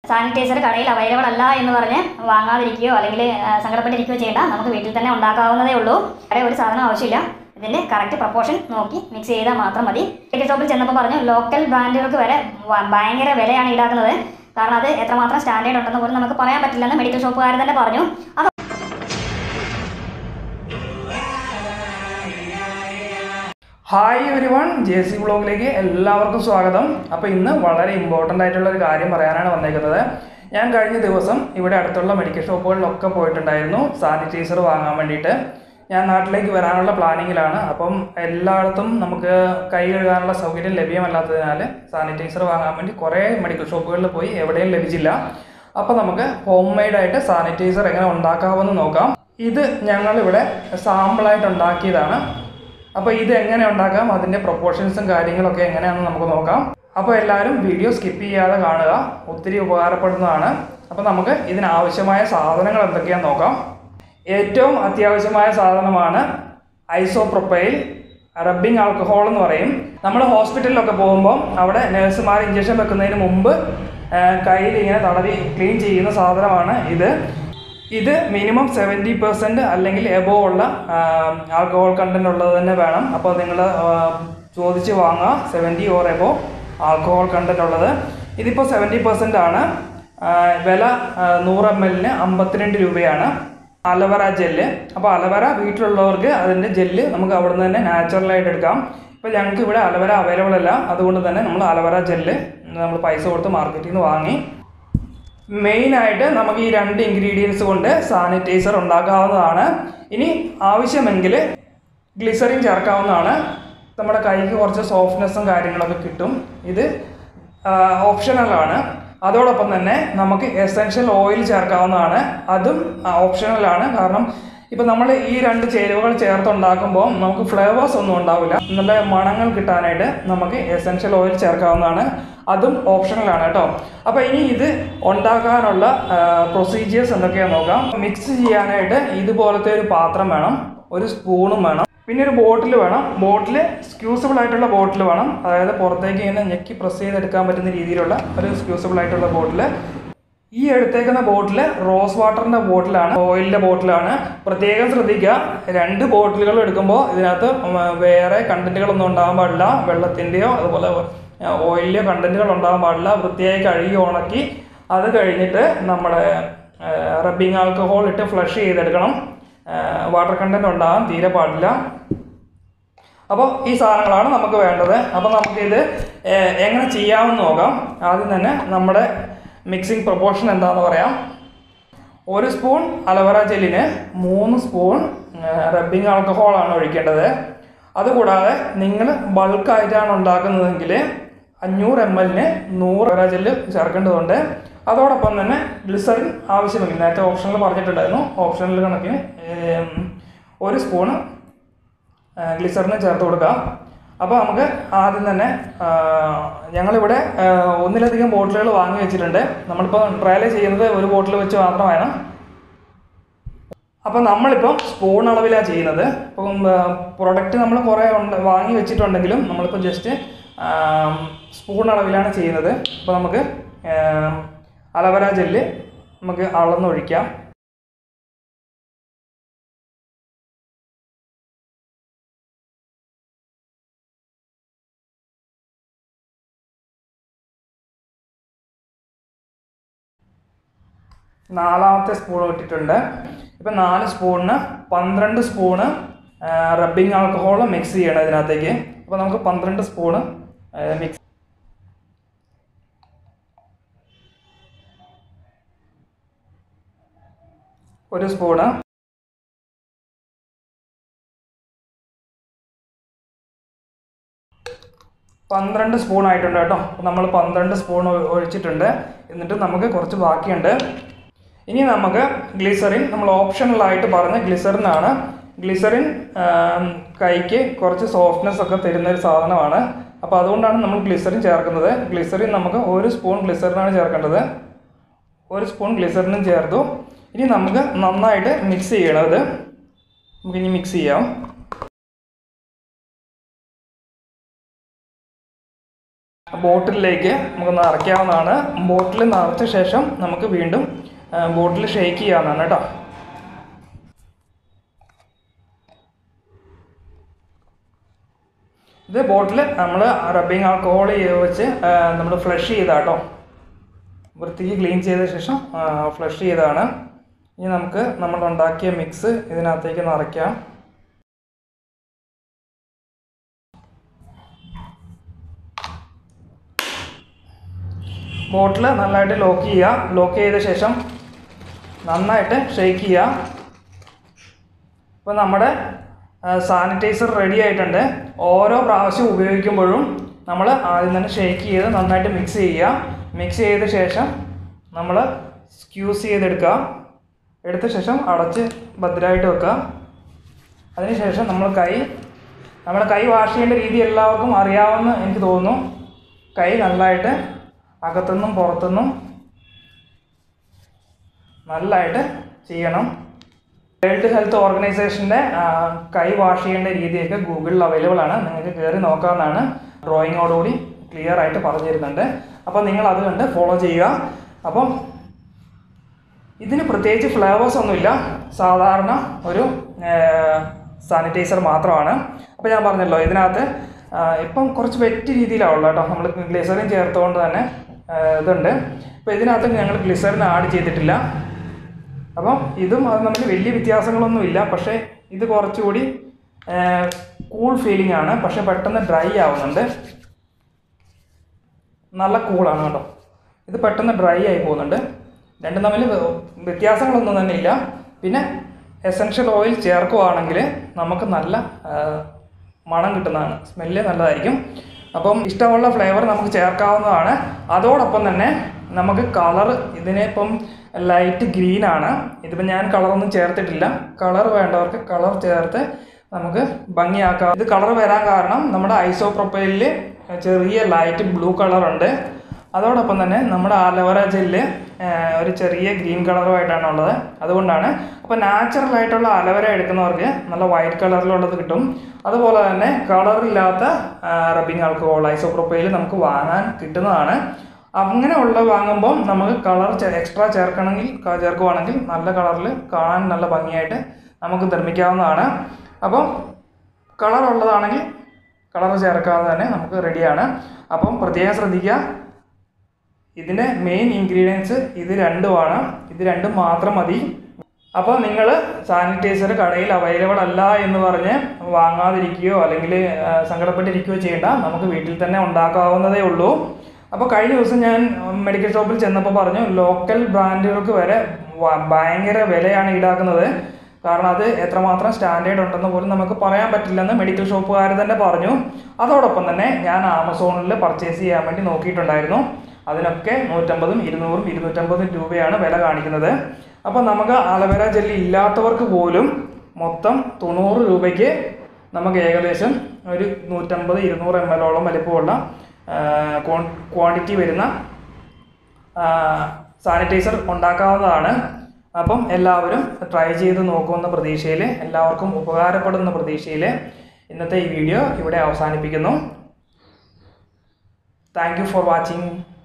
sanitiser കടയിൽ available അല്ല എന്ന് പറഞ്ഞ് വാങ്ങാതിരിക്കുകയോ അല്ലെങ്കിൽ ആ, സങ്കടപ്പെട്ടിരിക്കുകയോ ചെയ്യേണ്ട നമുക്ക് വീട്ടിൽ തന്നെ ഉണ്ടാക്കാവുന്നതേ ഉള്ളൂ വേറെ ഒരു സാധനം ആവശ്യമില്ല ഇതിൻ്റെ കറക്റ്റ് പ്രപ്പോർഷൻ നോക്കി മിക്സ് ചെയ്താൽ മാത്രം മതി മെഡിക്കൽ ഷോപ്പിൽ ചെന്നപ്പോൾ പറഞ്ഞു ലോക്കൽ ബ്രാൻഡുകൾക്ക് വരെ വ- ഭയങ്കര വിലയാണ് ഈടാക്കുന്നത് കാരണം അത് എത്രമാത്രം സ്റ്റാൻഡേർഡ് ഉണ്ടെന്ന് പോലും നമുക്ക് പറയാൻ പറ്റില്ലെന്ന് മെഡിക്കൽ ഷോപ്പുകാർ തന്നെ പറഞ്ഞു അത് hi everyone J C ബ്ലോഗിലേക്ക് എല്ലാവർക്കും സ്വാഗതം അപ്പോൾ ഇന്ന് വളരെ ഇമ്പോർട്ടൻ്റ് ആയിട്ടുള്ള ഒരു കാര്യം പറയാനാണ് വന്നേക്കുന്നത് ഞാൻ കഴിഞ്ഞ ദിവസം ഇവിടെ അടുത്തുള്ള മെഡിക്കൽ ഷോപ്പുകളിലൊക്കെ പോയിട്ടുണ്ടായിരുന്നു സാനിറ്റൈസർ വാങ്ങാൻ വേണ്ടിയിട്ട് ഞാൻ നാട്ടിലേക്ക് വരാനുള്ള പ്ലാനിങ്ങിലാണ് അപ്പം എല്ലായിടത്തും നമുക്ക് കൈ കഴുകാനുള്ള സൗകര്യം ലഭ്യമല്ലാത്തതിനാൽ സാനിറ്റൈസർ വാങ്ങാൻ വേണ്ടി കുറേ മെഡിക്കൽ ഷോപ്പുകളിൽ പോയി എവിടെയും ലഭിച്ചില്ല അപ്പോൾ നമുക്ക് ഹോം മെയ്ഡായിട്ട് സാനിറ്റൈസർ എങ്ങനെ ഉണ്ടാക്കാമെന്ന് നോക്കാം ഇത് ഞങ്ങളിവിടെ സാമ്പിളായിട്ട് ഉണ്ടാക്കിയതാണ് അപ്പോൾ ഇത് എങ്ങനെ ഉണ്ടാക്കാം അതിൻ്റെ പ്രൊപ്പോർഷൻസും കാര്യങ്ങളൊക്കെ എങ്ങനെയാണെന്ന് നമുക്ക് നോക്കാം അപ്പോൾ എല്ലാവരും വീഡിയോ സ്കിപ്പ് ചെയ്യാതെ കാണുക ഒത്തിരി ഉപകാരപ്പെടുന്നതാണ് അപ്പോൾ നമുക്ക് ഇതിനാവശ്യമായ സാധനങ്ങൾ എന്തൊക്കെയാണെന്ന് നോക്കാം ഏറ്റവും അത്യാവശ്യമായ സാധനമാണ് ഐസോപ്രൊപ്പൈൽ റബ്ബിംഗ് ആൽക്കഹോൾ എന്ന് പറയും നമ്മൾ ഹോസ്പിറ്റലിലൊക്കെ പോകുമ്പോൾ അവിടെ നഴ്സുമാർ ഇഞ്ചക്ഷൻ വെക്കുന്നതിന് മുമ്പ് കയ്യിൽ ഇങ്ങനെ തടവി ക്ലീൻ ചെയ്യുന്ന സാധനമാണ് ഇത് ഇത് മിനിമം സെവൻറ്റി പെർസെൻറ്റ് അല്ലെങ്കിൽ എബോ ഉള്ള ആൽക്കഹോൾ കണ്ടന്റ് ഉള്ളത് തന്നെ വേണം അപ്പോൾ നിങ്ങൾ ചോദിച്ച് വാങ്ങുക seventy or above alcohol content ഉള്ളത് ഇതിപ്പോൾ സെവൻറ്റി പെർസെൻ്റ് ആണ് ആ, വില ആ, നൂറ് എം എല്ലിന് അമ്പത്തിരണ്ട് രൂപയാണ് അലവറ ജെല്ല് അപ്പോൾ അലവറ വീട്ടിലുള്ളവർക്ക് അതിൻ്റെ ജെല്ല് നമുക്ക് അവിടെ നിന്ന് തന്നെ നാച്ചുറലായിട്ട് എടുക്കാം ഇപ്പോൾ ഞങ്ങൾക്ക് ഇവിടെ അലവര അവൈലബിൾ അല്ല അതുകൊണ്ട് തന്നെ നമ്മൾ അലവറ ജെല്ല് നമ്മൾ പൈസ കൊടുത്ത് മാർക്കറ്റിൽ നിന്ന് വാങ്ങി മെയിനായിട്ട് നമുക്ക് ഈ രണ്ട് ഇൻഗ്രീഡിയൻസ് കൊണ്ട് സാനിറ്റൈസർ ഉണ്ടാക്കാവുന്നതാണ് ഇനി ആവശ്യമെങ്കിൽ ഗ്ലിസറിൻ ചേർക്കാവുന്നതാണ് നമ്മുടെ കൈക്ക് കുറച്ച് സോഫ്റ്റ്നെസ്സും കാര്യങ്ങളൊക്കെ കിട്ടും ഇത് ഓപ്ഷണലാണ് അതോടൊപ്പം തന്നെ നമുക്ക് എസെൻഷ്യൽ ഓയിൽ ചേർക്കാവുന്നതാണ് അതും ഓപ്ഷണലാണ് കാരണം ഇപ്പം നമ്മൾ ഈ രണ്ട് ചേരുവകൾ ചേർത്തുണ്ടാക്കുമ്പോൾ നമുക്ക് ഫ്ലേവേഴ്സ് ഒന്നും ഉണ്ടാവില്ല നല്ല മണങ്ങൾ കിട്ടാനായിട്ട് നമുക്ക് എസെൻഷ്യൽ ഓയിൽ ചേർക്കാവുന്നതാണ് അതും ഓപ്ഷണലാണ് കേട്ടോ അപ്പോൾ ഇനി ഇത് ഉണ്ടാക്കാനുള്ള പ്രൊസീജിയേഴ്സ് എന്തൊക്കെയാണെന്ന് നോക്കാം മിക്സ് ചെയ്യാനായിട്ട് ഇതുപോലത്തെ ഒരു പാത്രം വേണം ഒരു സ്പൂണും വേണം പിന്നെ ഒരു ബോട്ടിൽ വേണം ബോട്ടിൽ സ്ക്യൂസബിൾ ആയിട്ടുള്ള ബോട്ടിൽ വേണം അതായത് പുറത്തേക്ക് ഇങ്ങനെ ഞെക്കി പ്രസ് ചെയ്തെടുക്കാൻ പറ്റുന്ന രീതിയിലുള്ള ഒരു സ്ക്യൂസബിൾ ആയിട്ടുള്ള ബോട്ടിൽ ഈ എടുത്തേക്കുന്ന ബോട്ടിൽ റോസ് വാട്ടറിൻ്റെ ബോട്ടിലാണ് ഓയിലിൻ്റെ ബോട്ടിലാണ് പ്രത്യേകം ശ്രദ്ധിക്കുക രണ്ട് ബോട്ടിലുകൾ എടുക്കുമ്പോൾ ഇതിനകത്ത് ഉം, വേറെ കണ്ടന്റുകളൊന്നും ഉണ്ടാകാൻ പാടില്ല വെള്ളത്തിൻ്റെയോ അതുപോലെ ഓയിലിൻ്റെയോ കണ്ടന്റുകൾ ഉണ്ടാകാൻ പാടില്ല വൃത്തിയായി കഴുകി ഉണക്കി അത് കഴിഞ്ഞിട്ട് നമ്മുടെ റബ്ബിങ് ആൽക്കഹോൾ ഇട്ട് ഫ്ലഷ് ചെയ്തെടുക്കണം വാട്ടർ കണ്ടന്റ് ഉണ്ടാകാൻ തീരെ പാടില്ല അപ്പോൾ ഈ സാധനങ്ങളാണ് നമുക്ക് വേണ്ടത് അപ്പോൾ നമുക്കിത് ഏഹ്, എങ്ങനെ ചെയ്യാമെന്ന് നോക്കാം ആദ്യം തന്നെ നമ്മുടെ മിക്സിംഗ് പ്രൊപ്പോർഷൻ എന്താണെന്ന് പറയാം ഒരു സ്പൂൺ അലവറ ജെല്ലിന് മൂന്ന് സ്പൂൺ റബ്ബിംഗ് ആൽക്കഹോളാണ് ഒഴിക്കേണ്ടത് അതുകൂടാതെ നിങ്ങൾ ബൾക്കായിട്ടാണ് ഉണ്ടാക്കുന്നതെങ്കിൽ അഞ്ഞൂറ് എം എല്ലിന് നൂറ് അലവറ ജെല്ല് ചേർക്കേണ്ടതുണ്ട് അതോടൊപ്പം തന്നെ ഗ്ലിസറിൻ ആവശ്യമെങ്കിൽ നേരത്തെ ഓപ്ഷനിൽ പറഞ്ഞിട്ടുണ്ടായിരുന്നു ഓപ്ഷനിൽ കണക്കിന് ഏം, ഒരു സ്പൂണ് ഗ്ലിസറിന് ചേർത്ത് കൊടുക്കാം അപ്പോൾ നമുക്ക് ആദ്യം തന്നെ ആ, ഞങ്ങളിവിടെ ആ, ഒന്നിലധികം ബോട്ടിലുകൾ വാങ്ങി വെച്ചിട്ടുണ്ട് നമ്മളിപ്പോൾ ട്രയൽ ചെയ്യുന്നത് ഒരു ബോട്ടിൽ വെച്ച് മാത്രമാണ് അപ്പോൾ നമ്മളിപ്പം സ്പൂൺ അളവിലാണ് ചെയ്യുന്നത് ഇപ്പം പ്രൊഡക്റ്റ് നമ്മൾ കുറേ ഉണ്ട് വാങ്ങി വെച്ചിട്ടുണ്ടെങ്കിലും നമ്മളിപ്പോൾ ജസ്റ്റ് സ്പൂൺ അളവിലാണ് ചെയ്യുന്നത് അപ്പോൾ നമുക്ക് അലവര ജെല്ല് നമുക്ക് അളന്നൊഴിക്കാം നാലാമത്തെ സ്പൂൺ ഇട്ടിട്ടുണ്ട് ഇപ്പം നാല് സ്പൂണിന് പന്ത്രണ്ട് സ്പൂണ് റബ്ബിംഗ് ആൽക്കഹോൾ മിക്സ് ചെയ്യണം ഇതിനകത്തേക്ക് അപ്പോൾ നമുക്ക് പന്ത്രണ്ട് സ്പൂണ് മിക്സ് ഒരു സ്പൂണ് പന്ത്രണ്ട് സ്പൂൺ ആയിട്ടുണ്ട് കേട്ടോ അപ്പോൾ നമ്മൾ പന്ത്രണ്ട് സ്പൂൺ ഒ- ഒഴിച്ചിട്ടുണ്ട് എന്നിട്ട് നമുക്ക് കുറച്ച് ബാക്കിയുണ്ട് ഇനി നമുക്ക് ഗ്ലിസറിൻ നമ്മൾ ഓപ്ഷണലായിട്ട് പറഞ്ഞ ഗ്ലിസറിനാണ് ഗ്ലിസറിൻ ആം, കൈക്ക് കുറച്ച് സോഫ്റ്റ്നെസ് ഒക്കെ തരുന്ന ഒരു സാധനമാണ് അപ്പോൾ അതുകൊണ്ടാണ് നമ്മൾ ഗ്ലിസറിൻ ചേർക്കുന്നത് ഗ്ലിസറിൻ നമുക്ക് ഒരു സ്പൂൺ ഗ്ലിസറിനാണ് ചേർക്കേണ്ടത് ഒരു സ്പൂൺ ഗ്ലിസറിനും ചേർത്തു ഇനി നമുക്ക് നന്നായിട്ട് മിക്സ് ചെയ്യണത് നമുക്കിനി മിക്സ് ചെയ്യാം ബോട്ടിലേക്ക് നമുക്ക് നിറയ്ക്കാവുന്നതാണ് ബോട്ടിൽ നിറച്ച ശേഷം നമുക്ക് വീണ്ടും ബോട്ടിൽ ഷെയ്ക്ക് ചെയ്യാവുന്നതാണ് കേട്ടോ ഇത് ബോട്ടിൽ നമ്മൾ റബ്ബിങ് ആൽക്കഹോൾ വെച്ച് നമ്മൾ ഫ്ലഷ് ചെയ്താട്ടോ വൃത്തിക്ക് ക്ലീൻ ചെയ്ത ശേഷം ഫ്ലഷ് ചെയ്തതാണ് ഇനി നമുക്ക് നമ്മൾ ഉണ്ടാക്കിയ മിക്സ് ഇതിനകത്തേക്ക് നിറയ്ക്കാം ബോട്ടിൽ നന്നായിട്ട് ലോക്ക് ചെയ്യുക ലോക്ക് ചെയ്ത ശേഷം നന്നായിട്ട് ഷെയ്ക്ക് ചെയ്യുക ഇപ്പോൾ നമ്മുടെ സാനിറ്റൈസർ റെഡി ആയിട്ടുണ്ട് ഓരോ പ്രാവശ്യം ഉപയോഗിക്കുമ്പോഴും നമ്മൾ ആദ്യം തന്നെ ഷെയ്ക്ക് ചെയ്ത് നന്നായിട്ട് മിക്സ് ചെയ്യുക മിക്സ് ചെയ്ത ശേഷം നമ്മൾ സ്ക്യൂസ് ചെയ്തെടുക്കുക എടുത്ത ശേഷം അടച്ച് ഭദ്രമായിട്ട് വെക്കുക അതിനുശേഷം നമ്മൾ കൈ നമ്മുടെ കൈ വാഷ് ചെയ്യേണ്ട രീതി എല്ലാവർക്കും അറിയാമെന്ന് എനിക്ക് തോന്നുന്നു കൈ നല്ലതായിട്ട് അകത്തുനിന്നും പുറത്തുനിന്നും നല്ലതായിട്ട് ചെയ്യണം വേൾഡ് ഹെൽത്ത് ഓർഗനൈസേഷൻ്റെ കൈ വാഷ് ചെയ്യേണ്ട രീതിയൊക്കെ ഗൂഗിളിൽ അവൈലബിൾ ആണ് നിങ്ങൾക്ക് കയറി നോക്കാവുന്നതാണ് ഡ്രോയിങ്ങോടുകൂടി ക്ലിയർ ആയിട്ട് പറഞ്ഞു തരുന്നുണ്ട് അപ്പോൾ നിങ്ങൾ അത് കണ്ട് ഫോളോ ചെയ്യുക അപ്പം ഇതിന് പ്രത്യേകിച്ച് ഫ്ലേവേഴ്സ് ഒന്നുമില്ല സാധാരണ ഒരു സാനിറ്റൈസർ മാത്രമാണ് അപ്പോൾ ഞാൻ പറഞ്ഞല്ലോ ഇതിനകത്ത് ആ, ഇപ്പം കുറച്ച് വെറ്റ് രീതിയിലാവുള്ളൂ കേട്ടോ നമ്മൾ ഗ്ലിസറിൻ ചേർത്തുകൊണ്ട് തന്നെ ആ, ഇതുണ്ട് അപ്പോൾ ഇതിനകത്ത് ഞങ്ങൾ ഗ്ലിസറിൻ ആഡ് ചെയ്തിട്ടില്ല അപ്പം ഇതും അത് തമ്മിൽ വലിയ വ്യത്യാസങ്ങളൊന്നുമില്ല പക്ഷേ ഇത് കുറച്ചുകൂടി കൂൾ ഫീലിംഗ് ആണ് പക്ഷേ പെട്ടെന്ന് ഡ്രൈ ആവുന്നുണ്ട് നല്ല കൂളാണ് കേട്ടോ ഇത് പെട്ടെന്ന് ഡ്രൈ ആയി പോകുന്നുണ്ട് രണ്ടും തമ്മിൽ വ്യ- വ്യത്യാസങ്ങളൊന്നും തന്നെ ഇല്ല പിന്നെ എസൻഷ്യൽ ഓയിൽ ചേർക്കുവാണെങ്കിൽ നമുക്ക് നല്ല ആ, മണം കിട്ടുന്നതാണ് സ്മെല്ല് നല്ലതായിരിക്കും അപ്പം ഇഷ്ടമുള്ള ഫ്ലേവർ നമുക്ക് ചേർക്കാവുന്നതാണ് അതോടൊപ്പം തന്നെ നമുക്ക് കളർ ഇതിനിപ്പം ലൈറ്റ് ഗ്രീൻ ആണ് ഇതിപ്പോൾ ഞാൻ കളറൊന്നും ചേർത്തിട്ടില്ല കളർ വേണ്ടവർക്ക് കളർ ചേർത്ത് നമുക്ക് ഭംഗിയാക്കാം ഇത് കളർ വരാൻ കാരണം നമ്മുടെ ഐസോപ്രൊപ്പൈലിൽ ചെറിയ ലൈറ്റ് ബ്ലൂ കളറുണ്ട് അതോടൊപ്പം തന്നെ നമ്മുടെ ആലോവേറ ജെല്ല് ഒരു ചെറിയ ഗ്രീൻ കളറുമായിട്ടാണ് ഉള്ളത് അതുകൊണ്ടാണ് അപ്പോൾ നാച്ചുറൽ ആയിട്ടുള്ള അലവര എടുക്കുന്നവർക്ക് നല്ല വൈറ്റ് കളറിലുള്ളത് കിട്ടും അതുപോലെ തന്നെ കളറില്ലാത്ത റബ്ബിംഗ് ആൽക്കഹോൾ ഐസോപ്രോപ്പയിൽ നമുക്ക് വാങ്ങാൻ കിട്ടുന്നതാണ് അങ്ങനെ ഉള്ള വാങ്ങുമ്പോൾ നമുക്ക് കളർ എക്സ്ട്രാ ചേർക്കണമെങ്കിൽ ക- ചേർക്കുവാണെങ്കിൽ നല്ല കളറിൽ കാണാൻ നല്ല ഭംഗിയായിട്ട് നമുക്ക് നിർമ്മിക്കാവുന്നതാണ് അപ്പം കളർ ഉള്ളതാണെങ്കിൽ കളർ ചേർക്കാതെ തന്നെ നമുക്ക് റെഡിയാണ് അപ്പം പ്രത്യേകം ശ്രദ്ധിക്കുക ഇതിൻ്റെ മെയിൻ ഇൻഗ്രീഡിയൻസ് ഇത് രണ്ടുമാണ് ഇത് രണ്ടും മാത്രം മതി അപ്പോൾ നിങ്ങൾ സാനിറ്റൈസർ കടയിൽ അവൈലബിൾ അല്ല എന്ന് പറഞ്ഞ് വാങ്ങാതിരിക്കുകയോ അല്ലെങ്കിൽ ആ, സങ്കടപ്പെട്ടിരിക്കുകയോ ചെയ്യേണ്ട നമുക്ക് വീട്ടിൽ തന്നെ ഉണ്ടാക്കാവുന്നതേ ഉള്ളൂ അപ്പോൾ കഴിഞ്ഞ ദിവസം ഞാൻ മെഡിക്കൽ ഷോപ്പിൽ ചെന്നപ്പോൾ പറഞ്ഞു ലോക്കൽ ബ്രാൻഡുകൾക്ക് വരെ വ- ഭയങ്കര വിലയാണ് ഈടാക്കുന്നത് കാരണം അത് എത്രമാത്രം സ്റ്റാൻഡേർഡ് ഉണ്ടെന്ന് പോലും നമുക്ക് പറയാൻ പറ്റില്ലെന്ന് മെഡിക്കൽ ഷോപ്പുകാർ തന്നെ പറഞ്ഞു അതോടൊപ്പം തന്നെ ഞാൻ ആമസോണിൽ പർച്ചേസ് ചെയ്യാൻ വേണ്ടി നോക്കിയിട്ടുണ്ടായിരുന്നു അതിനൊക്കെ നൂറ്റമ്പതും ഇരുന്നൂറും ഇരുന്നൂറ്റമ്പതും രൂപയാണ് വില കാണിക്കുന്നത് അപ്പോൾ നമുക്ക് അലവേര ജെല്ലി ഇല്ലാത്തവർക്ക് പോലും മൊത്തം തൊണ്ണൂറ് രൂപയ്ക്ക് നമുക്ക് ഏകദേശം ഒരു നൂറ്റമ്പത് ഇരുന്നൂറ് എം എല്ലോളം വലിപ്പമുള്ള ക്വാണ്ടിറ്റി വരുന്ന സാനിറ്റൈസർ ഉണ്ടാക്കാവുന്നതാണ് അപ്പം എല്ലാവരും ട്രൈ ചെയ്ത് നോക്കുമെന്ന പ്രതീക്ഷയിൽ എല്ലാവർക്കും ഉപകാരപ്പെടുന്ന പ്രതീക്ഷയിൽ ഇന്നത്തെ ഈ വീഡിയോ ഇവിടെ അവസാനിപ്പിക്കുന്നു താങ്ക് യു ഫോർ വാച്ചിങ്